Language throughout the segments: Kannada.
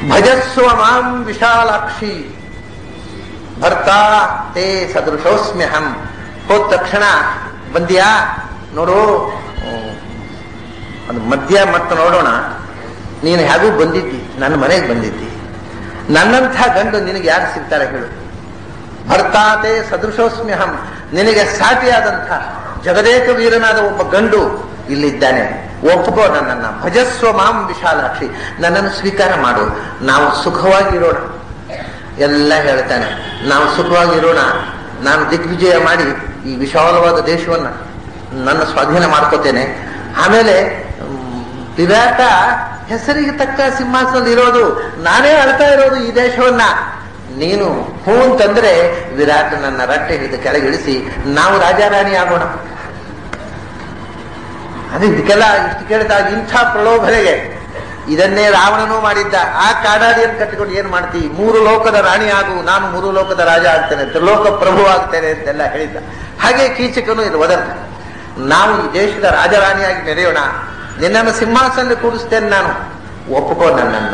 ಭಜಸ್ವ ಮಾಂ ವಿಶಾಲಾಕ್ಷಿ ಭರ್ತಾ ತೇ ಸದೃಶೋಸ್ಮ್ಯಹಂ ಹೋದ ತಕ್ಷಣ ಬಂದ್ಯಾ ನೋಡು ಹ್ಮ್, ಅದು ಮಧ್ಯ ಮತ್ತೆ ನೋಡೋಣ ನೀನು ಹೇಗೂ ಬಂದಿದ್ದಿ ನನ್ನ ಮನೆಗೆ ಬಂದಿದ್ದಿ ನನ್ನಂಥ ಗಂಡು ನಿನಗೆ ಯಾರು ಸಿಗ್ತಾರೆ ಹೇಳು ಭರ್ತಾತೆ ಸದೃಶೋಸ್ಮ್ಯಹಂ ನಿನಗೆ ಸಾಟಿಯಾದಂಥ ಜಗದೇಕ ವೀರನಾದ ಒಬ್ಬ ಗಂಡು ಇಲ್ಲಿದ್ದಾನೆ ಒಪ್ಕೋ ನನ್ನನ್ನ ಭಜಸ್ವ ಮಾಂ ವಿಶಾಲಾಕ್ಷಿ ನನ್ನನ್ನು ಸ್ವೀಕಾರ ಮಾಡು ನಾವು ಸುಖವಾಗಿರೋಣ ಎಲ್ಲ ಹೇಳ್ತಾನೆ ನಾವು ಸುಖವಾಗಿರೋಣ ನಾನು ದಿಗ್ವಿಜಯ ಮಾಡಿ ಈ ವಿಶಾಲವಾದ ದೇಶವನ್ನ ನನ್ನ ಸ್ವಾಧೀನ ಮಾಡ್ಕೋತೇನೆ ಆಮೇಲೆ ಮ್, ವಿರಾಟ ಹೆಸರಿಗೆ ತಕ್ಕ ಸಿಂಹಾಸನದಲ್ಲಿ ಇರೋದು ನಾನೇ ಅಳ್ತಾ ಇರೋದು ಈ ದೇಶವನ್ನ ನೀನು ಹೂ ಅಂತಂದ್ರೆ ವಿರಾಟ್ ನನ್ನ ರಟ್ಟೆ ಹಿಡಿದು ಕೆಳಗಿಳಿಸಿ ನಾವು ರಾಜಾರಾಣಿ ಆಗೋಣ ಅದು ಇದಕ್ಕೆಲ್ಲ ಇಷ್ಟು ಕೇಳಿದಾಗ ಇಂಥ ಪ್ರಲೋಭನೆಗೆ ಇದನ್ನೇ ರಾವಣನೂ ಮಾಡಿದ್ದ ಆ ಕಾಡಾಡಿಯನ್ನು ಕಟ್ಟಿಕೊಂಡು ಏನ್ ಮಾಡ್ತಿ ಮೂರು ಲೋಕದ ರಾಣಿ ಆಗು ನಾನು ಮೂರು ಲೋಕದ ರಾಜ ಆಗ್ತೇನೆ ತ್ರಿಲೋಕ ಪ್ರಭು ಆಗ್ತೇನೆ ಅಂತೆಲ್ಲ ಹೇಳಿದ್ದ ಹಾಗೆ ಕೀಚಕನು ಇದು ಒದರ್ತ ನಾವು ಈ ದೇಶದ ರಾಜರಾಣಿಯಾಗಿ ಮೆರೆಯೋಣ ನಿನ್ನನ್ನು ಸಿಂಹಾಸನ ಕೂಡಿಸ್ತೇನೆ ನಾನು ಒಪ್ಪಿಕೋ ನನ್ನನ್ನ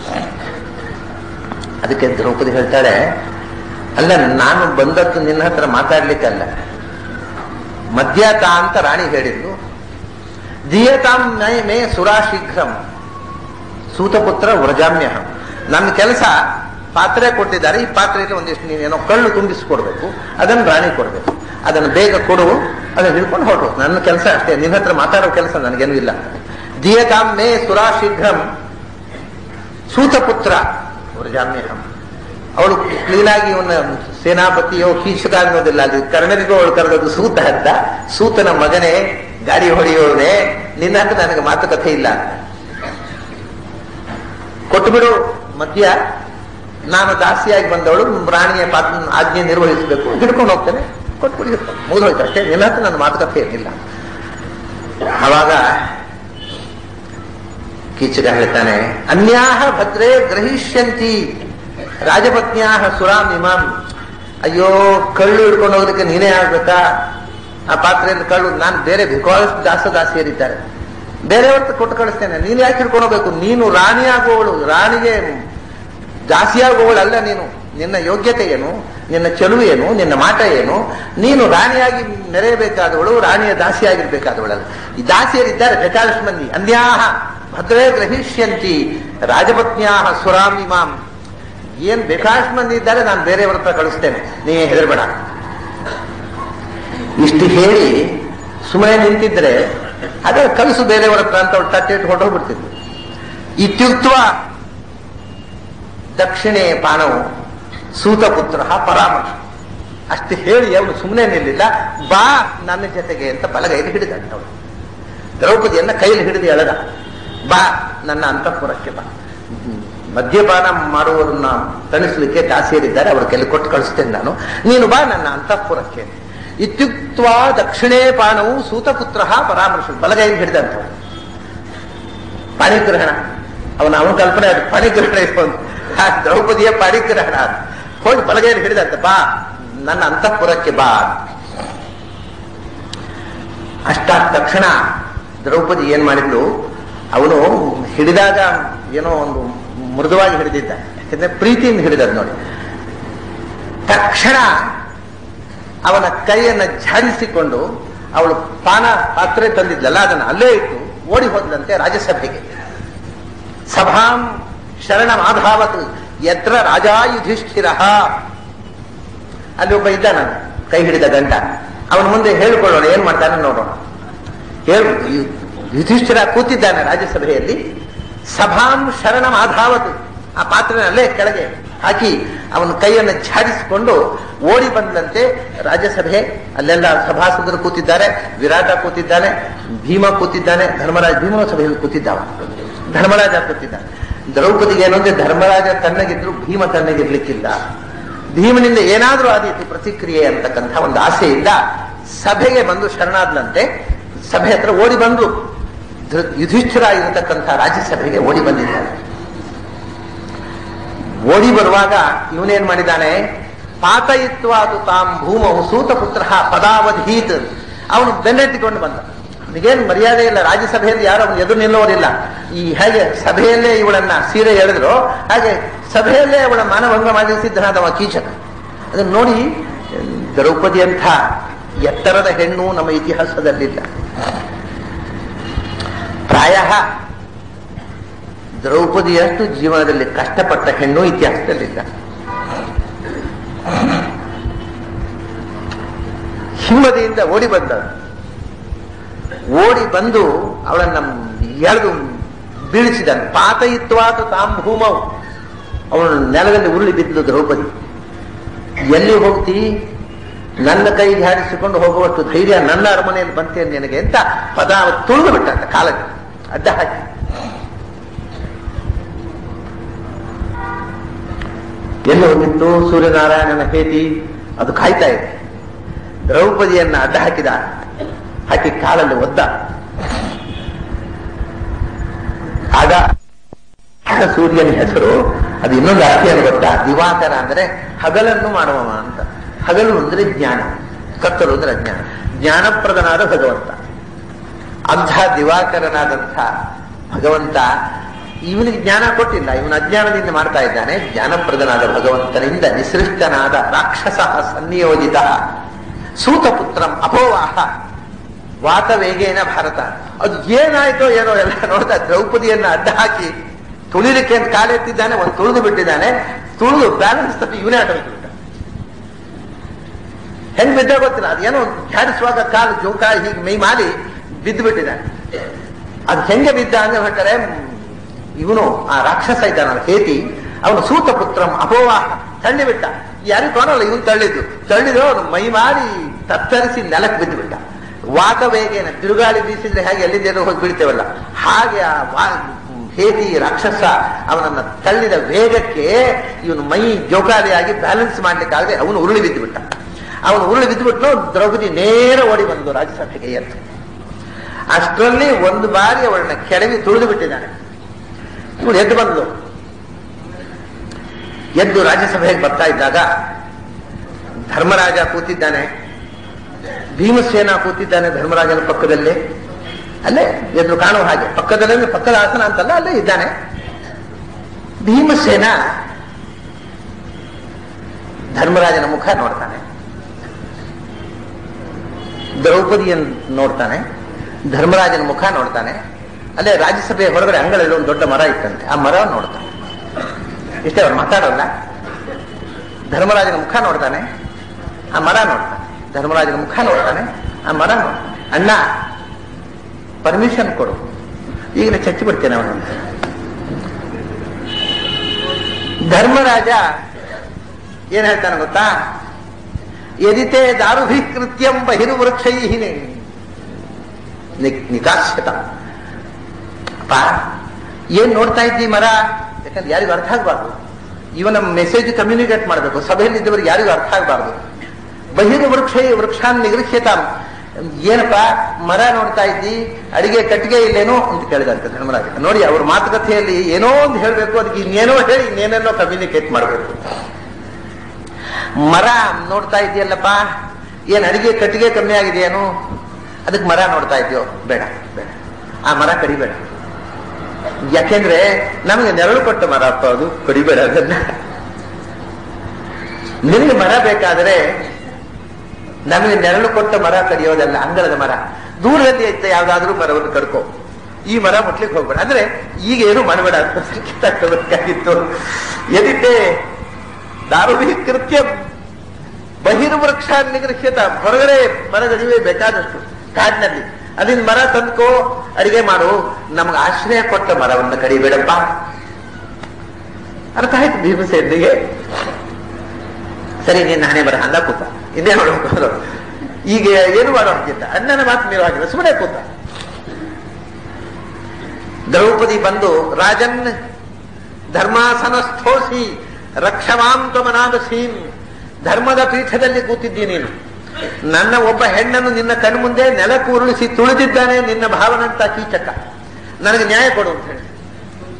ಅದಕ್ಕೆ ದ್ರೌಪದಿ ಹೇಳ್ತಾಳೆ ಅಲ್ಲ ನಾನು ಬಂದದ್ದು ನಿನ್ನ ಹತ್ರ ಮಾತಾಡ್ಲಿಕ್ಕಲ್ಲ ಮದ್ಯತಾ ಅಂತ ರಾಣಿ ಹೇಳಿದ್ಲು ದಿಯತಾಂ ಮೇ ಮೇ ಸುರಾ ಶೀಘ್ರಂ ಸೂತಪುತ್ರ ವ್ರಜಾಮ್ಯ ನನ್ನ ಕೆಲಸ ಪಾತ್ರೆ ಕೊಟ್ಟಿದ್ದಾರೆ ಈ ಪಾತ್ರೆಯಲ್ಲಿ ಒಂದಿಷ್ಟು ನೀನೇನೋ ಕಳ್ಳು ತುಂಬಿಸಿಕೊಡ್ಬೇಕು ಅದನ್ನು ರಾಣಿ ಕೊಡ್ಬೇಕು ಅದನ್ನು ಬೇಗ ಕೊಡು ಅದನ್ನ ಹಿಡ್ಕೊಂಡು ಹೊರಟು ನನ್ನ ಕೆಲಸ ಅಷ್ಟೇ ನಿನ್ನ ಹತ್ರ ಮಾತಾಡೋ ಕೆಲಸ ನನಗೇನು ಇಲ್ಲ ದಿಯತಾಂ ಮೇ ಸುರಾ ಶೀಘ್ರಂ ಸೂತಪುತ್ರ ವ್ರಜಾಮ್ಯಹಂ ಅವಳು ಕ್ಲೀನಾಗಿ ಇವನ ಸೇನಾಪತಿಯೋ ಕೀಚಕ ಅನ್ನೋದಿಲ್ಲ ಅಲ್ಲಿ ಕರ್ಣರಿಗೂ ಅವಳು ಕರೆದದ್ದು ಸೂತ ಅಂತ ಸೂತನ ಮಗನೇ ಗಾಡಿ ಹೊಡೆಯೋನೆ ನಿನ್ನ ಹತ್ರ ನನಗೆ ಮಾತುಕತೆ ಇಲ್ಲ ಕೊಟ್ಟುಬಿಡು ಮಧ್ಯ ನಾನು ದಾಸಿಯಾಗಿ ಬಂದವಳು ರಾಣಿಯ ಪಾತ್ರ ಆಜ್ಞೆ ನಿರ್ವಹಿಸಬೇಕು ಹಿಡ್ಕೊಂಡು ಹೋಗ್ತೇನೆ ಕೊಟ್ಬಿಡಿ ಮುಗಿದೋಯ್ತು ಅಷ್ಟೇ ನಿನ್ನ ಹತ್ರ ನನ್ನ ಮಾತುಕತೆ ಏನಿಲ್ಲ ಆವಾಗ ಕೀಚಕ ಹೇಳ್ತಾನೆ ಅನ್ಯಾಹ ಭದ್ರೇ ಗ್ರಹಿಷ್ಯಂತಿ ರಾಜಪತ್ನ್ಯಾಹ ಸುರಾಮ್ ಇಮಾಮ್ ಅಯ್ಯೋ ಕಳ್ಳು ಹಿಡ್ಕೊಂಡು ಹೋಗೋದಕ್ಕೆ ನೀನೇ ಆಗ್ಬೇಕಾ ಆ ಪಾತ್ರೆಯಲ್ಲಿ ಕಳ್ಳು ನಾನು ಬೇರೆ ಬೇಕಾದಷ್ಟು ದಾಸ ದಾಸಿಯರಿದ್ದಾರೆ ಬೇರೆಯವ್ರ ಕೊಟ್ಟು ಕಳಿಸ್ತೇನೆ ನೀನು ಯಾಕೆ ಹಿಡ್ಕೊಂಡು ಹೋಗ್ಬೇಕು ನೀನು ರಾಣಿ ಆಗುವವಳು ರಾಣಿಗೆ ದಾಸಿಯಾಗುವವಳಲ್ಲ ನೀನು ನಿನ್ನ ಯೋಗ್ಯತೆ ಏನು ನಿನ್ನ ಚೆಲುವು ಏನು ನಿನ್ನ ಮಾಟ ಏನು ನೀನು ರಾಣಿಯಾಗಿ ಮೆರೆಯಬೇಕಾದವಳು ರಾಣಿಯ ದಾಸಿಯಾಗಿರ್ಬೇಕಾದವಳಲ್ಲ ಈ ದಾಸಿಯರಿದ್ದಾರೆ ಬೇಕಾದಷ್ಟು ಮಂದಿ ಅನ್ಯಾಹ ಭದ್ರೇ ಗ್ರಹಿಷ್ಯಂತಿ ರಾಜಪತ್ನ್ಯಾಹ ಸುರಾಮಿಮಾಂ ಏನ್ ಬೇಕಾದಷ್ಟು ಮಂದಿ ಇದ್ದಾರೆ ನಾನು ಬೇರೆಯವ್ರ ಹತ್ರ ಕಳಿಸ್ತೇನೆ ನೀ ಹೆದರ್ಬೇಡ ಇಷ್ಟು ಹೇಳಿ ಸುಮ್ಮನೆ ನಿಂತಿದ್ರೆ ಅದೇ ಕಳಿಸು ಬೇರೆಯವರ ಹತ್ರ ಅಂತ ಅವ್ರು ತಟ್ಟಿಟ್ಟು ಹೊರಟೋಗ್ಬಿಡ್ತಿದ್ವಿ ಇತ್ಯುಕ್ತ ದಕ್ಷಿಣೆ ಪಾನವು ಸೂತಪುತ್ರ ಪರಾಮರ್ಶ ಅಷ್ಟು ಹೇಳಿ ಅವನು ಸುಮ್ಮನೆ ನಿಲ್ಲಿಲ್ಲ ಬಾ ನನ್ನ ಜೊತೆಗೆ ಅಂತ ಬಲಗೈಲಿ ಹಿಡಿದ ಅವಳು ದ್ರೌಪದಿಯನ್ನ ಕೈಲಿ ಹಿಡಿದು ಎಳೆದ ಬಾ ನನ್ನ ಅಂತಃಪುರಕ್ಕೆ ಬಾ ಹ್ಮ್. ಮದ್ಯಪಾನ ಮಾಡುವವರನ್ನ ತಣಿಸ್ಲಿಕ್ಕೆ ದಾಸಿಯರಿದ್ದಾರೆ ಅವ್ರ ಕೆಲ ಕೊಟ್ಟು ಕಳಿಸ್ತೇನೆ ನಾನು ನೀನು ಬಾ ನನ್ನ ಅಂತಃಪುರಕ್ಕೆ ಇತ್ಯುಕ್ತ ದಕ್ಷಿಣೇ ಪಾನವು ಸೂತಪುತ್ರ ಪರಾಮರ್ಶ ಬಲಗೈಲಿ ಹಿಡಿದಂಥವು ಪಾಣಿಗ್ರಹಣ ಅವನ ಅವನ ಕಲ್ಪನೆ ಅದು ಪಾಣಿಗ್ರಹಣ ಇರೋದು ಆ ದ್ರೌಪದಿಯ ಪಾಣಿಗ್ರಹಣ ಅದು ಹೋಗಿ ಬಲಗೈಲಿ ಹಿಡಿದಂತೆ ಬಾ ನನ್ನ ಅಂತಃಪುರಕ್ಕೆ ಬಾ ಅಷ್ಟಾದ ತಕ್ಷಣ ದ್ರೌಪದಿ ಏನ್ ಮಾಡಿದ್ಲು ಅವನು ಹಿಡಿದಾಗ ಏನೋ ಒಂದು ಮೃದುವಾಗಿ ಹಿಡಿದಿದ್ದ ಯಾಕಂದ್ರೆ ಪ್ರೀತಿಯಿಂದ ಹಿಡಿದದ್ ನೋಡಿ ತಕ್ಷಣ ಅವನ ಕೈಯನ್ನು ಝಾಡಿಸಿಕೊಂಡು ಅವಳು ಪಾನ ಪಾತ್ರೆ ತಂದಿದ್ಲಲ್ಲ ಅದನ್ನು ಅಲ್ಲೇ ಇಟ್ಟು ಓಡಿ ಹೋದ್ಲಂತೆ ರಾಜ್ಯಸಭೆಗೆ ಸಭಾಂ ಶರಣ ಮಾಧಾವತ್ ಯತ್ರ ರಾಜಾ ಯುಧಿಷ್ಠಿರ ಅಲ್ಲಿ ಒಬ್ಬ ಇದ್ದಾನ ಕೈ ಹಿಡಿದ ಗಂಟ ಅವನ ಮುಂದೆ ಹೇಳ್ಕೊಳ್ಳೋಣ ಏನ್ ಮಾಡ್ತಾನೆ ನೋಡೋಣ ಹೇಳು ಯು- ಯುಧಿಷ್ಠಿರ ಕೂತಿದ್ದಾನೆ ರಾಜ್ಯಸಭೆಯಲ್ಲಿ ಸಭಾಂ ಶರಣ ಮಾಧಾವತ್ ಆ ಪಾತ್ರೆನ ಅಲ್ಲೇ ಕೆಳಗೆ ಹಾಕಿ ಅವನ ಕೈಯನ್ನು ಝಾಡಿಸಿಕೊಂಡು ಓಡಿ ಬಂದಂತೆ ರಾಜ್ಯಸಭೆ ಅಲ್ಲೆಲ್ಲ ಸಭಾಸದರು ಕೂತಿದ್ದಾರೆ ವಿರಾಟ ಕೂತಿದ್ದಾನೆ ಭೀಮ ಕೂತಿದ್ದಾನೆ ಧರ್ಮರಾಜ ಭೀಮನ ಸಭೆಯಲ್ಲಿ ಕೂತಿದ್ದಾವ ಧರ್ಮರಾಜ ಕೂತಿದ್ದಾನೆ ದ್ರೌಪದಿಗೆ ಏನು ಅಂದ್ರೆ ಧರ್ಮರಾಜ ತನ್ನಗಿದ್ರು ಭೀಮ ತನ್ನಗಿರ್ಲಿಕ್ಕಿಲ್ಲ ಭೀಮನಿಂದ ಏನಾದ್ರೂ ಆದೀತು ಪ್ರತಿಕ್ರಿಯೆ ಅಂತಕ್ಕಂಥ ಒಂದು ಆಸೆಯಿಂದ ಸಭೆಗೆ ಬಂದು ಶರಣಾದ್ಲಂತೆ ಸಭೆ ಹತ್ರ ಓಡಿ ಬಂದು ಧೃ- ಯುಧಿಷ್ಠಿರ ಇರತಕ್ಕಂಥ ರಾಜ್ಯಸಭೆಗೆ ಓಡಿ ಬಂದಿದ್ದಾನೆ ಓಡಿ ಬರುವಾಗ ಇವನೇನ್ ಮಾಡಿದ್ದಾನೆ ಪಾತಯಿತ್ವಾದು ತಾಂ ಭೂಮವು ಸೂತಪುತ್ರ ಪದಾವಧೀತ್ ಅವನು ಬೆನ್ನೆತ್ತಿಕೊಂಡು ಬಂದ ಅವನಿಗೇನು ಮರ್ಯಾದೆ ಇಲ್ಲ ರಾಜ್ಯಸಭೆಯಲ್ಲಿ ಯಾರು ಅವನು ಎದುರು ನಿಲ್ಲೋರಿಲ್ಲ ಈ ಹೇಗೆ ಸಭೆಯಲ್ಲೇ ಇವಳನ್ನ ಸೀರೆ ಎಳೆದ್ರು ಹಾಗೆ ಸಭೆಯಲ್ಲೇ ಅವಳ ಮಾನಭಂಗ ಮಾಡಿಸಿದ್ದನಾದವ ಕೀಚಕ ಅದನ್ನ ನೋಡಿ ದ್ರೌಪದಿ ಅಂತ ಎತ್ತರದ ಹೆಣ್ಣು ನಮ್ಮ ಇತಿಹಾಸದಲ್ಲಿಲ್ಲ ಪ್ರಾಯ ದ್ರೌಪದಿಯಷ್ಟು ಜೀವನದಲ್ಲಿ ಕಷ್ಟಪಟ್ಟ ಹೆಣ್ಣು ಇತಿಹಾಸದಲ್ಲಿಲ್ಲ ಹಿಮ್ಮದಿಯಿಂದ ಓಡಿ ಬಂದಳು ಓಡಿ ಬಂದು ಅವಳನ್ನ ಎಳೆದು ಬೀಳಿಸಿದನು ಪಾತಯಿತ್ವಾತ ತಾಂಭೂಮವು ಅವಳು ನೆಲದಲ್ಲಿ ಉರುಳಿ ಬಿದ್ದಳು ದ್ರೌಪದಿ ಎಲ್ಲಿ ಹೋಗ್ತಿ ನನ್ನ ಕೈ ಧ್ಯಾನಿಸಿಕೊಂಡು ಹೋಗುವಷ್ಟು ಧೈರ್ಯ ನನ್ನ ಅರಮನೆಯಲ್ಲಿ ಬಂತೆ ನಿನಗೆ ಅಂತ ಪದ ತುಳಿದು ಬಿಟ್ಟಂತ ಕಾಲಕ್ಕೆ ಅಡ್ಡ ಹಾಕಿ ಎಲ್ಲಿ ಹೋಗಿತ್ತು ಸೂರ್ಯನಾರಾಯಣನ ಹೇತಿ ಅದು ಕಾಯ್ತಾ ಇದೆ ದ್ರೌಪದಿಯನ್ನ ಅಡ್ಡ ಹಾಕಿದ ಹಾಕಿ ಕಾಲಲ್ಲಿ ಒದ್ದ ಆಗ ಆಗ ಸೂರ್ಯನ ಹೆಸರು ಅದು ಇನ್ನೊಂದು ಅರ್ಥಿಯನ್ನು ಗೊತ್ತಾ ದಿವಾಕರ ಅಂದ್ರೆ ಹಗಲನ್ನು ಮಾಡುವವ ಅಂತ ಹಗಲು ಅಂದ್ರೆ ಜ್ಞಾನ ಕತ್ತಲು ಅಂದ್ರೆ ಅಜ್ಞಾನ ಜ್ಞಾನಪ್ರದನಾದ ಭಗವಂತ ಅಂಥ ದಿವಾಕರನಾದಂಥ ಭಗವಂತ ಇವನಿಗೆ ಜ್ಞಾನ ಕೊಟ್ಟಿಲ್ಲ ಇವನ ಅಜ್ಞಾನದಿಂದ ಮಾಡ್ತಾ ಇದ್ದಾನೆ ಜ್ಞಾನಪ್ರದನಾದ ಭಗವಂತನಿಂದ ನಿಸೃಷ್ಟನಾದ ರಾಕ್ಷಸ ಸನ್ನಿಯೋಜಿತ ಸೂತಪುತ್ರಂ ಅಪೋವಾಹ ವಾತವೇಗೇನ ಭಾರತ ಅದು ಏನಾಯ್ತೋ ಏನೋ ಎಲ್ಲ ನೋಡ್ತಾ ದ್ರೌಪದಿಯನ್ನ ಅಡ್ಡ ಹಾಕಿ ತುಳಿಲಿಕ್ಕೆ ಅಂತ ಕಾಲೆತ್ತಿದ್ದಾನೆ ಒಂದು ತುಳಿದು ಬಿಟ್ಟಿದ್ದಾನೆ ತುಳಿದು ಬ್ಯಾಲೆನ್ಸ್ ತಪ್ಪಿ ಇವನೇ ಆಟ ಬಿಟ್ಟ ಹೆಂಗ್ ಬಿದ್ದ ಗೊತ್ತಿಲ್ಲ ಅದೇನೋ ಝಾಡಿಸುವಾಗ ಕಾಲು ಜೋಕ ಹೀಗೆ ಮೈ ಮಾಡಿ ಬಿದ್ದು ಬಿಟ್ಟಿದ್ದಾನೆ ಅದು ಹೆಂಗೆ ಬಿದ್ದ ಅಂದ್ರೆ ಹೇಳ್ತಾರೆ ಇವನು ಆ ರಾಕ್ಷಸ ಇದ್ದಾನಲ್ಲ ಹೇತಿ ಅವನು ಸೂತ ಪುತ್ರಂ ಅಪೋವಾಹ ತಳ್ಳಿ ಬಿಟ್ಟ ಯಾರಿಗೂ ಕಾಣಲ್ಲ ಇವನು ತಳ್ಳಿದ್ದು ತಳ್ಳಿದ್ರು ಅವನು ಮೈ ಮಾಡಿ ತತ್ತರಿಸಿ ನೆಲಕ್ಕೆ ಬಿದ್ದು ಬಿಟ್ಟ ವಾತವೇಗೇನ ತಿರುಗಾಳಿ ಬೀಸಿದ್ರೆ ಹೇಗೆ ಎಲ್ಲಿದ್ದೇನೋ ಹೋಗಿ ಬಿಡ್ತೇವಲ್ಲ ಹಾಗೆ ಆ ವಾ- ಹೇತಿ ರಾಕ್ಷಸ ಅವನನ್ನ ತಳ್ಳಿದ ವೇಗಕ್ಕೆ ಇವನು ಮೈ ಜೋಕಾಲಿಯಾಗಿ ಬ್ಯಾಲೆನ್ಸ್ ಮಾಡ್ಲಿಕ್ಕಾಗದೆ ಅವನು ಉರುಳಿ ಬಿದ್ದು ಬಿಟ್ಟ ಅವನು ಉರುಳಿ ಬಿದ್ದುಬಿಟ್ಟು ದ್ರೌಪದಿ ನೇರ ಓಡಿ ಬಂದು ರಾಜ್ಯಸಭೆಗೆ ಎದ್ದು ಅಷ್ಟರಲ್ಲಿ ಒಂದು ಬಾರಿ ಅವಳನ್ನ ಕೆಳವಿ ತುಳಿದು ಬಿಟ್ಟಿದ್ದಾನೆ ಇವಳು ಎದ್ದು ಬಂದು ಎದ್ದು ರಾಜ್ಯಸಭೆಗೆ ಬರ್ತಾ ಇದ್ದಾಗ ಧರ್ಮರಾಜ ಕೂತಿದ್ದಾನೆ ಭೀಮಸೇನ ಕೂತಿದ್ದಾನೆ ಧರ್ಮರಾಜನ ಪಕ್ಕದಲ್ಲೇ ಅಲ್ಲೇ ಎದುರು ಕಾಣುವ ಹಾಗೆ ಪಕ್ಕದಲ್ಲೇ ಅಂದ್ರೆ ಪಕ್ಕದ ಆಸನ ಅಂತಲ್ಲ ಅಲ್ಲೇ ಇದ್ದಾನೆ ಭೀಮಸೇನ ಧರ್ಮರಾಜನ ಮುಖ ನೋಡ್ತಾನೆ ದ್ರೌಪದಿಯನ್ನು ನೋಡ್ತಾನೆ ಧರ್ಮರಾಜನ ಮುಖ ನೋಡ್ತಾನೆ ಅಲ್ಲೇ ರಾಜ್ಯಸಭೆಯ ಹೊರಗಡೆ ಅಂಗಳಲ್ಲಿ ಒಂದು ದೊಡ್ಡ ಮರ ಇತ್ತಂತೆ ಆ ಮರ ನೋಡ್ತಾನೆ ಇಷ್ಟೇ ಅವ್ರು ಮಾತಾಡೋಲ್ಲ ಧರ್ಮರಾಜನ ಮುಖ ನೋಡ್ತಾನೆ ಆ ಮರ ನೋಡ್ತಾನೆ ಧರ್ಮರಾಜನ ಮುಖ ನೋಡ್ತಾನೆ ಆ ಮರ ನೋಡ್ತಾನೆ ಅಣ್ಣ ಪರ್ಮಿಷನ್ ಕೊಡು ಈಗಲೇ ಚಚ್ಚಿ ಬಿಡ್ತೇನೆ ಅವನಂತ ಧರ್ಮರಾಜ ಏನ್ ಹೇಳ್ತಾನೆ ಗೊತ್ತಾ ಯದಿತೆ ದಾರುಭೀಕೃತ್ಯಂ ಬಹಿರ್ವೃಕ್ಷೈ ನಿಕಾಶ್ಯತ ಅಪ್ಪ ಏನ್ ನೋಡ್ತಾ ಇದ್ದಿ ಮರ ಯಾಕಂದ್ರೆ ಯಾರಿಗೂ ಅರ್ಥ ಆಗ್ಬಾರ್ದು ಇವನ ಮೆಸೇಜ್ ಕಮ್ಯುನಿಕೇಟ್ ಮಾಡಬೇಕು ಸಭೆಯಲ್ಲಿ ಇದ್ದವರಿಗೆ ಯಾರಿಗೂ ಅರ್ಥ ಆಗ್ಬಾರ್ದು ಬಹಿರ್ ವೃಕ್ಷ ವೃಕ್ಷಾನ್ ನಿಗೃಹ್ಯತ ಏನಪ್ಪ ಮರ ನೋಡ್ತಾ ಇದ್ದಿ ಅಡಿಗೆ ಕಟ್ಟಿಗೆ ಇಲ್ಲೇನೋ ಅಂತ ಕೇಳಿದಂತೆ ಧರ್ಮರಾಜ ನೋಡಿ ಅವ್ರ ಮಾತುಕತೆಯಲ್ಲಿ ಏನೋ ಒಂದು ಹೇಳ್ಬೇಕು ಅದಕ್ಕೆ ಇನ್ನೇನೋ ಹೇಳಿ ಇನ್ನೇನೇನೋ ಕಮ್ಯುನಿಕೇಟ್ ಮಾಡಬೇಕು ಮರ ನೋಡ್ತಾ ಇದೆಯಲ್ಲಪ್ಪ ಏನ್ ಅಡಿಗೆ ಕಟ್ಟಿಗೆ ಕಮ್ಮಿ ಆಗಿದೆಯೇನು ಅದಕ್ಕೆ ಮರ ನೋಡ್ತಾ ಇದೆಯೋ ಬೇಡ ಬೇಡ ಆ ಮರ ಕಡಿಬೇಡ ಯಾಕೆಂದ್ರೆ ನಮಗೆ ನೆರಳು ಕೊಟ್ಟ ಮರ ಅಪ್ಪ ಅದು ಕಡಿಬೇಡ ಅದನ್ನ ನಿನಗೆ ಮರ ಬೇಕಾದರೆ ನಮಗೆ ನೆರಳು ಕೊಟ್ಟ ಮರ ಕಡಿಯೋದಲ್ಲ ಅಂಗಳದ ಮರ ದೂರದಲ್ಲಿ ಐತೆ ಯಾವ್ದಾದ್ರೂ ಮರವನ್ನು ಕಡ್ಕೋ ಈ ಮರ ಮುಟ್ಲಿಕ್ಕೆ ಹೋಗ್ಬೇಡ ಅಂದ್ರೆ ಈಗ ಏನು ಮಾಡಬೇಡ ಅಂತ ಕಿತ್ತಾಕಬೇಕಾಗಿತ್ತು ಎದಿದ್ದೆ ದಾರುಭೀಕೃತ್ಯ ಬಹಿರ್ವೃಕ್ಷ ನಿಗೃಹ್ಯತ ಹೊರಗಡೆ ಮರಗಳಿವೆ ಬೇಕಾದಷ್ಟು ಕಾಡಿನಲ್ಲಿ ಅಲ್ಲಿಂದ ಮರ ತಂದ್ಕೋ ಅಡಿಗೆ ಮಾಡು ನಮ್ಗೆ ಆಶ್ರಯ ಕೊಟ್ಟ ಮರವನ್ನು ಕಡಿಬೇಡಪ್ಪ ಅರ್ಥ ಆಯ್ತು ಭೀಮಸೇನಿಗೆ ಸರಿ ನೀನ್ ನಾನೇ ಬರ ಅಂದ ಕೂತ ಇನ್ನೇ ನೋಡ್ಬೇಕು ಈಗ ಏನು ಮಾಡೋ ಹಾಗಿಲ್ಲ ಅಣ್ಣನ ಮಾತು ಮೀರೋ ಹಾಗಿಲ್ಲ ಸುಮ್ಮನೆ ಕೂತ ದ್ರೌಪದಿ ಬಂದು ರಾಜನ್ ಧರ್ಮಾಸನಸ್ಥೋಸಿ ರಕ್ಷಮಾಂ ತ್ವಮನಾದಸೀಂ ಧರ್ಮದ ಪೀಠದಲ್ಲಿ ಕೂತಿದ್ದಿ ನೀನು ನನ್ನ ಒಬ್ಬ ಹೆಣ್ಣನ್ನು ನಿನ್ನ ಕಣ್ಮುಂದೆ ನೆಲಕ್ಕೆ ಉರುಳಿಸಿ ತುಳಿದಿದ್ದಾನೆ ನಿನ್ನ ಭಾವನಂತ ಕೀಚಕ ನನಗೆ ನ್ಯಾಯ ಕೊಡು ಅಂತ ಹೇಳಿ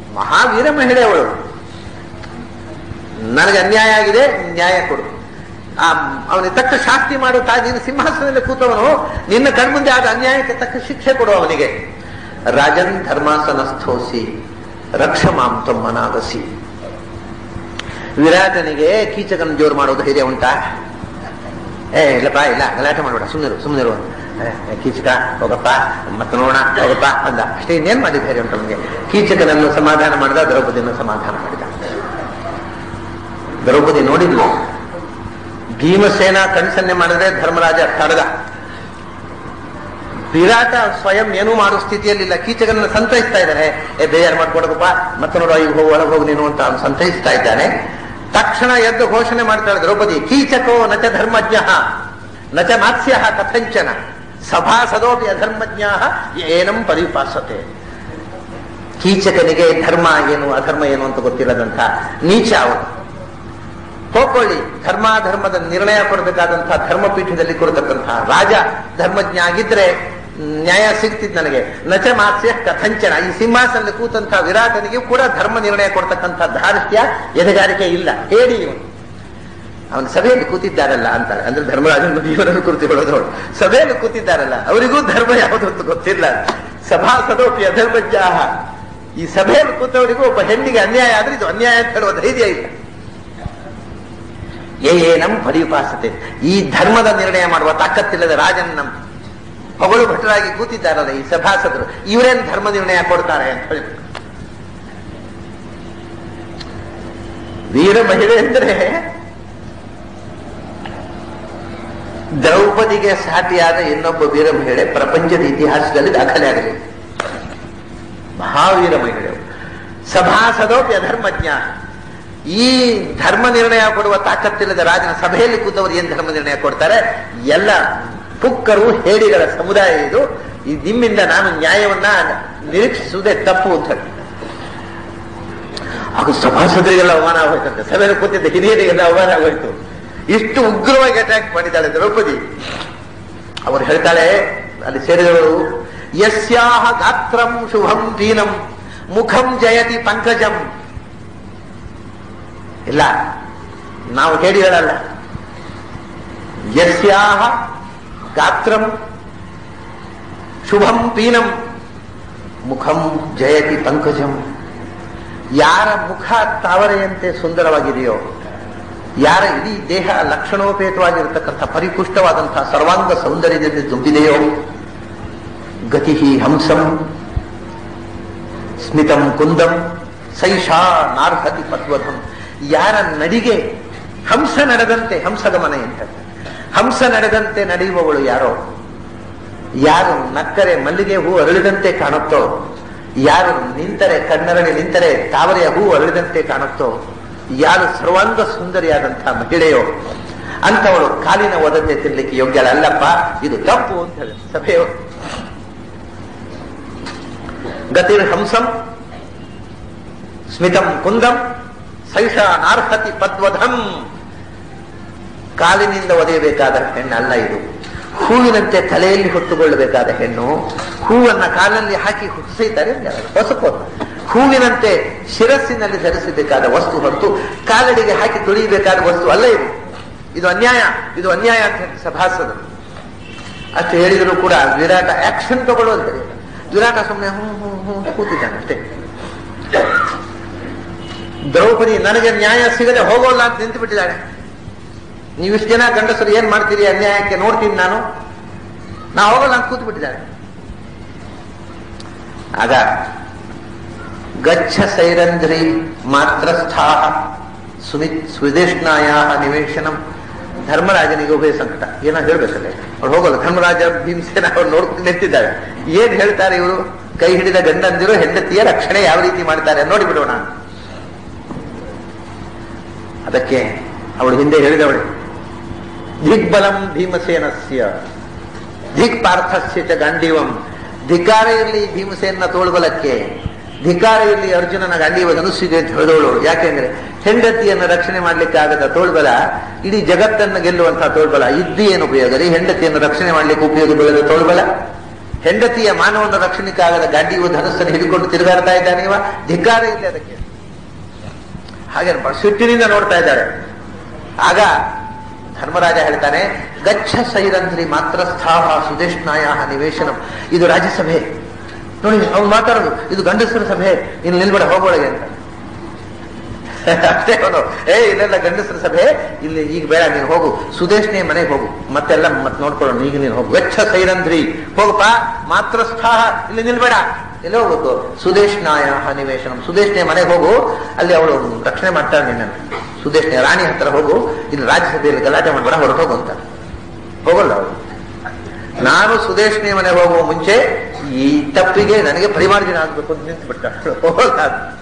ಮಹಾವೀರ ಮಹಿಳೆ ಅವಳು ನನಗೆ ಅನ್ಯಾಯ ಆಗಿದೆ ನ್ಯಾಯ ಕೊಡು ಆ ಅವನಿಗೆ ತಕ್ಕ ಶಾಸ್ತಿ ಮಾಡುತ್ತಾ ನೀನು ಸಿಂಹಾಸನದಲ್ಲಿ ಕೂತವನು ನಿನ್ನ ಕಣ್ಮುಂದೆ ಆದ ಅನ್ಯಾಯಕ್ಕೆ ತಕ್ಕ ಶಿಕ್ಷೆ ಕೊಡು ಅವನಿಗೆ ರಾಜನ್ ಧರ್ಮಾಸನಸ್ಥೋಸಿ ರಕ್ಷ ಮಾಂ ಮನಾಗಸಿ ವಿರಾಟನಿಗೆ ಕೀಚಕನ ಜೋರು ಮಾಡೋದು ಧೈರ್ಯ ಉಂಟಾ ಏ ಇಲ್ಲಪ್ಪ ಇಲ್ಲ ಗಲಾಟೆ ಮಾಡಬೇಡ ಸುಮ್ಮನಿರು ಸುಮ್ಮನಿರು ಕೀಚಕ ಹೋಗಪ್ಪ ಮತ್ತೆ ನೋಡೋಣ ಹೋಗಪ್ಪ ಅಂದ ಅಷ್ಟೇ ಇನ್ನೇನ್ ಮಾಡಿ ಧೈರ್ಯ ಉಂಟು ನಮಗೆ ಕೀಚಕನನ್ನು ಸಮಾಧಾನ ಮಾಡಿದ ದ್ರೌಪದಿಯನ್ನು ಸಮಾಧಾನ ಮಾಡಿದ ದ್ರೌಪದಿ ನೋಡಿದ್ಲು ಭೀಮಸೇನ ಕಣ್ಸನ್ನೆ ಮಾಡಿದ್ರೆ ಧರ್ಮರಾಜ ತಡೆದ ವಿರಾಟ ಸ್ವಯಂ ಏನೂ ಮಾಡೋ ಸ್ಥಿತಿಯಲ್ಲಿಲ್ಲ ಕೀಚಕನನ್ನು ಸಂತೈಸ್ತಾ ಇದ್ದಾನೆ ಏ ಬೇಜಾರು ಮಾಡ್ಕೊಡಕಪ್ಪ ಮತ್ತೆ ನೋಡುವ ಈಗ ಹೋಗಿ ಒಳಗೆ ಹೋಗಿ ನೀನು ಅಂತ ಅವನು ಸಂತೈಸ್ತಾ ಇದ್ದಾನೆ ತಕ್ಷಣ ಎದ್ದು ಘೋಷಣೆ ಮಾಡ್ತಾಳೆ ದ್ರೌಪದಿ ಕೀಚಕೋ ನಚ ಧರ್ಮಜ್ಞ ನಚ ಮಾತ್ಸ್ಯ ಕಥಂಚನ ಸಭಾಸದೋಪಿ ಅಧರ್ಮಜ್ಞ ಏನಂ ಪರಿಪಾಸತೆ ಕೀಚಕನಿಗೆ ಧರ್ಮ ಏನು ಅಧರ್ಮ ಏನು ಅಂತ ಗೊತ್ತಿಲ್ಲದಂತ ನೀಚ ಅವನು ಹೋಗ್ಕೊಳ್ಳಿ ಧರ್ಮಾಧರ್ಮದ ನಿರ್ಣಯ ಕೊಡಬೇಕಾದಂತಹ ಧರ್ಮಪೀಠದಲ್ಲಿ ಕೊಡತಕ್ಕಂತಹ ರಾಜ ಧರ್ಮಜ್ಞ ಆಗಿದ್ರೆ ನ್ಯಾಯ ಸಿಗ್ತಿದ್ ನನಗೆ ನಚ ಮಾಸ್ಯ ಕಥಂಚನ ಈ ಸಿಂಹಾಸನದಲ್ಲಿ ಕೂತಂತಹ ವಿರಾಟನಿಗೆ ಕೂಡ ಧರ್ಮ ನಿರ್ಣಯ ಕೊಡ್ತಕ್ಕಂಥ ಧಾರಿಷ್ಟ್ಯ ಎದೆಗಾರಿಕೆ ಇಲ್ಲ ಹೇಳಿ ಇವನು ಅವನ ಸಭೆಯಲ್ಲಿ ಕೂತಿದ್ದಾರಲ್ಲ ಅಂತಾರೆ ಅಂದ್ರೆ ಧರ್ಮರಾಜನ ಜೀವನ ಕುರಿತು ಹೇಳೋದವಳು ಸಭೆಯಲ್ಲಿ ಕೂತಿದ್ದಾರಲ್ಲ ಅವರಿಗೂ ಧರ್ಮ ಯಾವುದು ಅಂತ ಗೊತ್ತಿಲ್ಲ ಸಭಾಸದೋಪಿ ಅಧರ್ಮಜ್ಞ ಈ ಸಭೆಯಲ್ಲಿ ಕೂತವರಿಗೂ ಒಬ್ಬ ಹೆಣ್ಣಿಗೆ ಅನ್ಯಾಯ ಆದ್ರೆ ಇದು ಅನ್ಯಾಯ ಅಂತ ಹೇಳುವ ಧೈರ್ಯ ಇಲ್ಲ ಏನಂ ಪರಿಪಾಸತೆ ಈ ಧರ್ಮದ ನಿರ್ಣಯ ಮಾಡುವ ತಾಕತ್ತಿಲ್ಲದ ರಾಜನ್ ನಮ್ ಹೊಗಳು ಭಟರಾಗಿ ಕೂತಿದ್ದಾರಲ್ಲ ಈ ಸಭಾಸದರು ಇವರೇನ್ ಧರ್ಮ ನಿರ್ಣಯ ಕೊಡ್ತಾರೆ ಅಂತ ಹೇಳಿ ವೀರ ಮಹಿಳೆ ಅಂದ್ರೆ ದ್ರೌಪದಿಗೆ ಸಾಟಿಯಾದ ಇನ್ನೊಬ್ಬ ವೀರ ಮಹಿಳೆ ಪ್ರಪಂಚದ ಇತಿಹಾಸದಲ್ಲಿ ದಾಖಲೆ ಆಗಲಿ ಮಹಾವೀರ ಮಹಿಳೆ ಸಭಾಸದೋಪಿ ಅಧರ್ಮಜ್ಞ ಈ ಧರ್ಮ ನಿರ್ಣಯ ಕೊಡುವ ತಾಕತ್ತಿಲ್ಲದ ರಾಜನ ಸಭೆಯಲ್ಲಿ ಕೂತವರು ಏನ್ ಧರ್ಮ ನಿರ್ಣಯ ಕೊಡ್ತಾರೆ ಎಲ್ಲ ಪುಕ್ಕರು ಹೇಡಿಗಳ ಸಮುದಾಯ ಇದು ಈ ನಿಮ್ಮಿಂದ ನಾನು ನ್ಯಾಯವನ್ನ ನಿರೀಕ್ಷಿಸುವುದೇ ತಪ್ಪು ಅಂತ ಹೇಳಿ ಹಾಗೂ ಸಭಾಸದರಿಗೆಲ್ಲ ಅವಮಾನ ಆಗೋಯ್ತಂತೆ ಸಭೆಯಲ್ಲಿ ಕೂತಿದ್ದ ಹಿರಿಯರಿಗೆಲ್ಲ ಅವಮಾನ ಆಗೋಯ್ತು ಇಷ್ಟು ಉಗ್ರವಾಗಿ ಅಟ್ಯಾಕ್ ಮಾಡಿದ್ದಾಳೆ ದ್ರೌಪದಿ ಅವರು ಹೇಳ್ತಾಳೆ ಅಲ್ಲಿ ಸೇರಿದವರು ಯಸ್ಯಾಹ ಗಾತ್ರಂ ಶುಭಂ ದೀನಂ ಮುಖಂ ಜಯತಿ ಪಂಕಜಂ ಇಲ್ಲ ನಾವು ಹೇಳಿಗಳಲ್ಲ ಯಸ್ಯಾಹ ಗಾತ್ರಂ ಶುಭಂ ಪೀನಂ ಮುಖಂ ಜಯತಿ ಪಂಕಜಂ ಯಾರ ಮುಖ ತಾವರೆಯಂತೆ ಸುಂದರವಾಗಿದೆಯೋ ಯಾರ ಇಡೀ ದೇಹ ಲಕ್ಷಣೋಪೇತವಾಗಿರತಕ್ಕಂಥ ಪರಿಪುಷ್ಟವಾದಂತಹ ಸರ್ವಾಂಗ ಸೌಂದರ್ಯದಲ್ಲಿ ತುಂಬಿದೆಯೋ ಗತಿ ಹಂಸಂ ಸ್ಮಿತಂ ಕುಂದಂ ಸೈಷಾ ನಾರ್ಹತಿ ಪದ್ವಧಂ ಯಾರ ನಡಿಗೆ ಹಂಸ ನಡೆದಂತೆ ಹಂಸಗಮನ ಅಂತ ಹಂಸ ನಡೆದಂತೆ ನಡೆಯುವವಳು ಯಾರೋ ಯಾರು ನಕ್ಕರೆ ಮಲ್ಲಿಗೆ ಹೂ ಅರಳಿದಂತೆ ಕಾಣುತ್ತೋ ಯಾರು ನಿಂತರೆ ಕಣ್ಣರಳಿ ನಿಂತರೆ ತಾವರೆಯ ಹೂ ಅರಳಿದಂತೆ ಕಾಣುತ್ತೋ ಯಾರು ಸರ್ವಾಂಗ ಸುಂದರಿಯಾದಂತಹ ಮಹಿಳೆಯೋ ಅಂತವಳು ಕಾಲಿನ ಒದತೆ ತಿನ್ಲಿಕ್ಕೆ ಯೋಗ್ಯಳಲ್ಲಪ್ಪ ಇದು ತಪ್ಪು ಅಂತ ಹೇಳಿ ಸಭೆಯವರು ಗತಿರ್ ಹಂಸಂ ಸ್ಮಿತಂ ಕುಂದಂ ಸೈಷ ನಾರ್ಹತಿ ಪದ್ವಧಂ ಕಾಲಿನಿಂದ ಒದೆಯಬೇಕಾದ ಹೆಣ್ಣಲ್ಲ ಇದು ಹೂವಿನಂತೆ ತಲೆಯಲ್ಲಿ ಹೊತ್ತುಕೊಳ್ಳಬೇಕಾದ ಹೆಣ್ಣು ಹೂವನ್ನ ಕಾಲಲ್ಲಿ ಹಾಕಿ ಹುಟ್ಟಿಸಿದ್ದಾರೆ ಹೊಸಪು ಹೂವಿನಂತೆ ಶಿರಸ್ಸಿನಲ್ಲಿ ಧರಿಸಬೇಕಾದ ವಸ್ತು ಹೊತ್ತು ಕಾಲಡಿಗೆ ಹಾಕಿ ತುಳಿಯಬೇಕಾದ ವಸ್ತು ಅಲ್ಲ ಇದು ಇದು ಅನ್ಯಾಯ ಇದು ಅನ್ಯಾಯ ಅಂತ ಹೇಳಿ ಸಭಾಸದರು ಅಷ್ಟು ಹೇಳಿದ್ರು ಕೂಡ ವಿರಾಟ ಆಕ್ಷನ್ ತಗೊಳ್ಳೋದು ವಿರಾಟ ಸುಮ್ಮನೆ ಹ್ಞೂ ಹ್ಞೂ ಹ್ಞೂ ಅಂತ ಕೂತಿದ್ದಾನೆ ಅಷ್ಟೇ ದ್ರೌಪದಿ ನನಗೆ ನ್ಯಾಯ ಸಿಗದೆ ಹೋಗೋಲ್ಲ ಅಂತ ನಿಂತು ಬಿಟ್ಟಿದ್ದಾಳೆ ನೀವಿಷ್ಟು ಜನ ಗಂಡಸರು ಏನ್ ಮಾಡ್ತೀರಿ ಅನ್ಯಾಯಕ್ಕೆ ನೋಡ್ತೀನಿ ನಾನು ನಾ ಹೋಗಲ್ಲ ಅಂತ ಕೂತು ಬಿಟ್ಟಿದ್ದಾಳೆ ಆಗ ಗಚ್ಚ ಸೈರಂಧ್ರಿ ಮಾತ್ರಸ್ಥಾ ಸುಮಿತ್ ಸ್ವದೇಶ್ನಾಯ ನಿವೇಶನಂ ಧರ್ಮರಾಜನಿಗೆ ಉಭಯ ಸಂಕಟ ಏನೋ ಹೇಳ್ಬೇಕಲ್ಲ ಅವ್ರು ಹೋಗಲ್ಲ ಧರ್ಮರಾಜ ಭೀಮಸೇನ ಅವ್ರು ನೋಡ್ಕೊಂಡು ನಿಂತಿದ್ದಾರೆ ಏನ್ ಹೇಳ್ತಾರೆ ಇವರು ಕೈ ಹಿಡಿದ ಗಂಡಂದಿರು ಹೆಂಡತಿಯ ರಕ್ಷಣೆ ಯಾವ ರೀತಿ ಮಾಡ್ತಾರೆ ನೋಡಿ ಬಿಡೋಣ ಅದಕ್ಕೆ ಅವಳು ಹಿಂದೆ ಹೇಳಿದವಳೆ ದಿಗ್ಬಲಂ ಭೀಮಸೇನಸ್ಯ ದಿಕ್ ಪಾರ್ಥಸ್ಯ ಚ ಗಾಂಡೀವಂ ಧಿಕಾರ ಇರಲಿ ಭೀಮಸೇನ ತೋಳ್ಬಲಕ್ಕೆ ಧಿಕಾರ ಇರಲಿ ಅರ್ಜುನನ ಗಾಂಡೀವ ಧನುಸ್ಸಿದೆ ಅಂತ ಹೇಳಿದವಳು ಯಾಕೆಂದ್ರೆ ಹೆಂಡತಿಯನ್ನು ರಕ್ಷಣೆ ಮಾಡ್ಲಿಕ್ಕೆ ಆಗದ ತೋಳ್ಬಲ ಇಡೀ ಜಗತ್ತನ್ನು ಗೆಲ್ಲುವಂತಹ ತೋಳ್ಬಲ ಇದ್ದು ಏನು ಉಪಯೋಗ ರೀ ಹೆಂಡತಿಯನ್ನು ರಕ್ಷಣೆ ಮಾಡ್ಲಿಕ್ಕೆ ಉಪಯೋಗ ಬೀಳದ ತೋಳ್ಬಲ ಹೆಂಡತಿಯ ಮಾನವನ ರಕ್ಷಣೆಗಾಗದ ಗಾಂಡೀವ ಧನಸ್ಸನ್ನು ಹಿಡಿಕೊಂಡು ತಿರುಗಾಡ್ತಾ ಇದ್ದಾನೆ ಇವ ಧಿಕಾರ ಇಲ್ಲ ಅದಕ್ಕೆ ಹಾಗೆ ಸಿಟ್ಟಿನಿಂದ ನೋಡ್ತಾ ಇದ್ದಾರೆ ಆಗ ಧರ್ಮರಾಜ ಹೇಳ್ತಾನೆ ಗಚ್ಚ ಸೈರಂಧ್ರಿ ಮಾತ್ರ ಸ್ಥಾಹ ಸುದೇಶ್ನಾಯ ನಿವೇಶನಂ ಇದು ರಾಜ್ಯಸಭೆ ನೋಡಿ ಅವ್ನು ಮಾತಾಡೋದು ಇದು ಗಂಡಸರ ಸಭೆ ಇನ್ನು ನಿಲ್ಬೇಡ ಹೋಗೋಳಗೆ ಅಂತ ಅಷ್ಟೇ ಅವನು ಏ ಇಲ್ಲೆಲ್ಲ ಗಂಡಸರ ಸಭೆ ಇಲ್ಲಿ ಈಗ ಬೇಡ ನೀನು ಹೋಗು ಸುದೇಶ್ನೇ ಮನೆಗೆ ಹೋಗು ಮತ್ತೆಲ್ಲ ಮತ್ತೆ ನೋಡ್ಕೊಳ್ಳೋಣ ಈಗ ನೀನು ಹೋಗು ವೆಚ್ಚ ಸೈರಂಧ್ರಿ ಹೋಗಪ್ಪ ಮಾತ್ರ ಸ್ಥಾಹ ಇಲ್ಲಿ ನಿಲ್ಬೇಡ ಎಲ್ಲಿ ಹೋಗ್ಬೇಕು ಸುದೇಶ್ನಾಯ ನಿವೇಶನಂ ಸುದೇಶ್ನೇ ಮನೆಗೆ ಹೋಗು ಅಲ್ಲಿ ಅವಳು ರಕ್ಷಣೆ ಮಾಡ್ತಾಳೆ ನಿನ್ನನ್ನು ಸುದೇಶ್ನೇ ರಾಣಿ ಹತ್ರ ಹೋಗು ಇಲ್ಲಿ ರಾಜ್ಯಸಭೆಯಲ್ಲಿ ಗಲಾಟೆ ಮಾಡಬೇಡ ಹೊರಟು ಹೋಗು ಅಂತ ಹೋಗಲ್ಲ ಅವಳು ನಾನು ಸುದೇಶ್ನೇ ಮನೆಗೆ ಹೋಗುವ ಮುಂಚೆ ಈ ತಪ್ಪಿಗೆ ನನಗೆ ಪರಿಮಾರ್ಜನ ಆಗ್ಬೇಕು ಅಂತ ನಿಂತು ಬಿಟ್ಟ ಹೋಗಲ್ಲ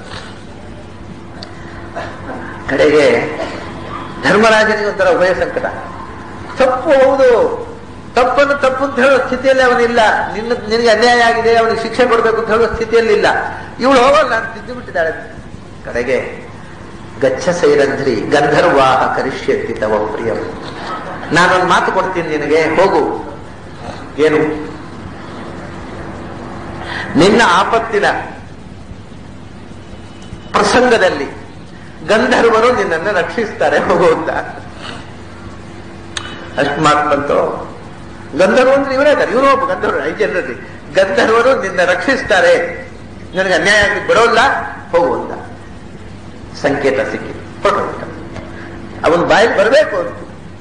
ಕಡೆಗೆ ಧರ್ಮರಾಜನಿಗೆ ಒಂಥರ ಉಭಯ ಸಂಕಟ ತಪ್ಪು ಹೌದು ತಪ್ಪನ್ನು ತಪ್ಪು ಅಂತ ಹೇಳೋ ಸ್ಥಿತಿಯಲ್ಲಿ ಅವನಿಲ್ಲ ನಿನ್ನ ನಿನಗೆ ಅನ್ಯಾಯ ಆಗಿದೆ ಅವನಿಗೆ ಶಿಕ್ಷೆ ಕೊಡಬೇಕು ಅಂತ ಹೇಳೋ ಸ್ಥಿತಿಯಲ್ಲಿ ಇಲ್ಲ ಇವಳು ಹೋಗಲ್ಲ ಅಂತ ತಿದ್ದು ಬಿಟ್ಟಿದ್ದಾಳೆ ಕಡೆಗೆ ಗಚ್ಚ ಸೈರಂಧ್ರಿ ಗಂಧರ್ವಾಹ ಕರಿಷ್ಯಂತಿ ತವ ಪ್ರಿಯಂ ನಾನೊಂದು ಮಾತು ಕೊಡ್ತೀನಿ ನಿನಗೆ ಹೋಗು ಏನು ನಿನ್ನ ಆಪತ್ತಿನ ಪ್ರಸಂಗದಲ್ಲಿ ಗಂಧರ್ವರು ನಿನ್ನನ್ನು ರಕ್ಷಿಸ್ತಾರೆ ಹೋಗು ಅಂತ ಅಷ್ಟು ಮಾತು ಬಂತು ಗಂಧರ್ವ ಅಂದ್ರೆ ಇವರೇ ಇದ್ದಾರೆ ಇವರು ಒಬ್ಬ ಗಂಧರ್ವರು ಐದು ಜನರಲ್ಲಿ ಗಂಧರ್ವರು ನಿನ್ನ ರಕ್ಷಿಸ್ತಾರೆ ನಿನಗೆ ಅನ್ಯಾಯ ಆಗಿ ಬಿಡೋಲ್ಲ ಹೋಗು ಅಂತ ಸಂಕೇತ ಸಿಕ್ಕಿತು ಹೊರಟು ಅವನ್ ಬಾಯಿಗೆ ಬರಬೇಕು ಅಂತ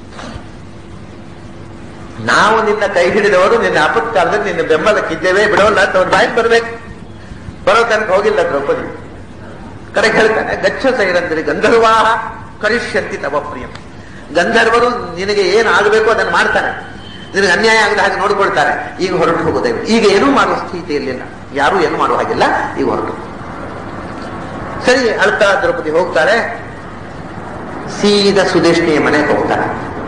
ನಾವು ನಿನ್ನ ಕೈ ಹಿಡಿದವರು ನಿನ್ನ ಆಪತ್ಕಾಲದಲ್ಲಿ ನಿನ್ನ ಬೆಂಬಲಕ್ಕಿದ್ದೇವೆ ಬಿಡೋಲ್ಲ ಅಂತ ಅವ್ರ ಬಾಯಿಗೆ ಬರ್ಬೇಕು ಬರೋ ತನಕ ಹೋಗಿಲ್ಲ ದ್ರೌಪದಿ ಕಡೆ ಹೇಳ್ತಾನೆ ಗಚ್ಚ ಸೈರಂದ್ರಿ ಗಂಧರ್ವಾಹ ಕರಿಷ್ಯಂತಿ ತವ ಪ್ರಿಯಂ ಗಂಧರ್ವರು ನಿನಗೆ ಏನು ಆಗಬೇಕು ಅದನ್ನು ಮಾಡ್ತಾನೆ ನಿನಗೆ ಅನ್ಯಾಯ ಆಗದ ಹಾಗೆ ನೋಡ್ಕೊಳ್ತಾರೆ ಈಗ ಹೊರಟು ಹೋಗೋದೇವೆ ಈಗ ಏನೂ ಮಾಡುವ ಸ್ಥಿತಿಯಲ್ಲಿಲ್ಲ ಯಾರು ಏನು ಮಾಡುವ ಹಾಗಿಲ್ಲ ಈಗ ಹೊರಟು ಸರಿ ಅಳ್ತಾ ದ್ರೌಪದಿ ಹೋಗ್ತಾರೆ ಸೀದಾ ಸುದೇಶ್ನಿಯ ಮನೆಗೆ ಹೋಗ್ತಾರೆ